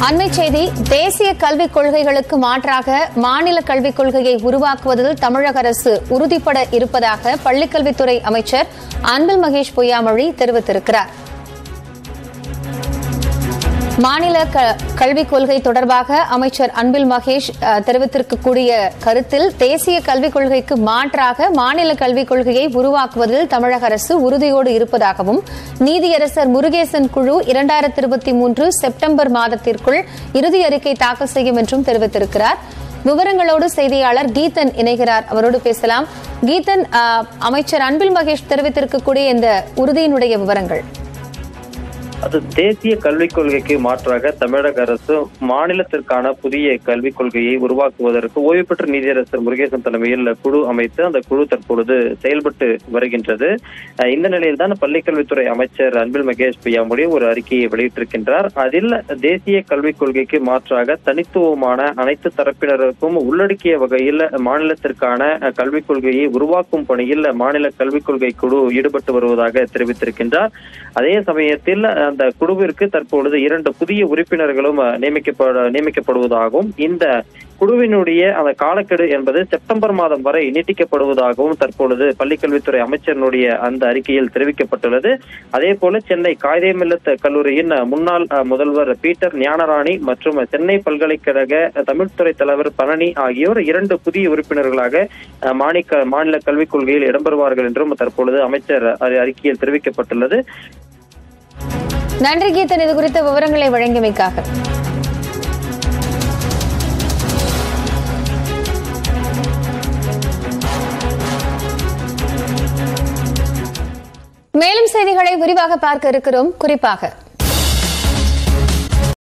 அண்மை செய்தி தேசிய கல்விக் கொள்கைகளுக்கு மாற்றாக மாநில கல்விக் கொள்கையை உருவாக்குவதில் தமிழக அரசு உறுதிப்பட இருப்பதாக பள்ளிக்கல்வித்துறை அமைச்சர் அன்பில் மகேஷ் பொய்யாமொழி தெரிவித்திருக்கிறார் மாநில க- கல்விக் கொள்கை தொடர்பாக அமைச்சர் அன்பில் மகேஷ் அஹ், தெரிவித்திருக்கக்கூடிய கருத்தில் தேசிய கல்விக் கொள்கைக்கு மாற்றாக மாநில கல்விக் கொள்கையை உருவாக்குவதில் தமிழக அரசு உறுதியோடு இருப்பதாகவும் நீதியரசர் முருகேசன் குழு இரண்டாயிரத்தி இருபத்தி மூன்று செப்டம்பர் மாதத்திற்குள் இறுதி அறிக்கை தாக்கல் செய்யும் என்றும் தெரிவித்திருக்கிறார் விவரங்களோடு செய்தியாளர் கீதன் இணைகிறார் அவரோடு பேசலாம் கீதன் அஹ், அமைச்சர் அன்பில் மகேஷ் தெரிவித்திருக்கக்கூடிய இந்த உறுதியினுடைய விவரங்கள் அது தேசிய கல்விக் கொள்கைக்கு மாற்றாக தமிழக அரசு மாநிலத்திற்கான புதிய கல்விக் கொள்கையை உருவாக்குவதற்கு ஓய்வு பெற்ற நீதியரசர் முருகேசன் தலைமையில் குழு அமைத்து அந்த குழு தற்பொழுது செயல்பட்டு வருகின்றது அஹ் இந்த நிலையில் தான் பள்ளிக்கல்வித்துறை அமைச்சர் அன்பில் மகேஷ் பொய்யாமொழி ஒரு அறிக்கையை வெளியிட்டிருக்கின்றார் அதில் தேசிய கல்விக் கொள்கைக்கு மாற்றாக தனித்துவமான அனைத்து தரப்பினருக்கும் உள்ளடக்கிய வகையில் மாநிலத்திற்கான அஹ், கல்விக் கொள்கையை உருவாக்கும் பணியில் மாநில கல்விக் கொள்கை குழு ஈடுபட்டு வருவதாக தெரிவித்திருக்கின்றார் அதே சமயத்தில் அந்த குழுவிற்கு தற்பொழுது இரண்டு புதிய உறுப்பினர்களும் அஹ், நியமிக்கப்பட நியமிக்கப்படுவதாகவும் இந்த குழுவினுடைய அந்த காலக்கெடு என்பது செப்டம்பர் மாதம் வரை நீட்டிக்கப்படுவதாகவும் தற்பொழுது பள்ளிக்கல்வித்துறை அமைச்சரினுடைய அந்த அறிக்கையில் தெரிவிக்கப்பட்டுள்ளது அதே போல சென்னை காயிதேமில்லத் கல்லூரியின் அஹ், முன்னாள் அஹ், முதல்வர் பீட்டர் ஞானராணி மற்றும் சென்னை பல்கலைக்கழக தமிழ்துறை தலைவர் பழனி ஆகியோர் இரண்டு புதிய உறுப்பினர்களாக அஹ், மாநில மாநில கல்விக் கொள்கையில் இடம்பெறுவார்கள் என்றும் தற்பொழுது அமைச்சர் அறி- அறிக்கையில் தெரிவிக்கப்பட்டுள்ளது நன்றி கீதன் இது குறித்த விவரங்களை வழங்கியமைக்காக மேலும் செய்திகளை விரிவாக பார்க்க இருக்கிறோம் குறிப்பாக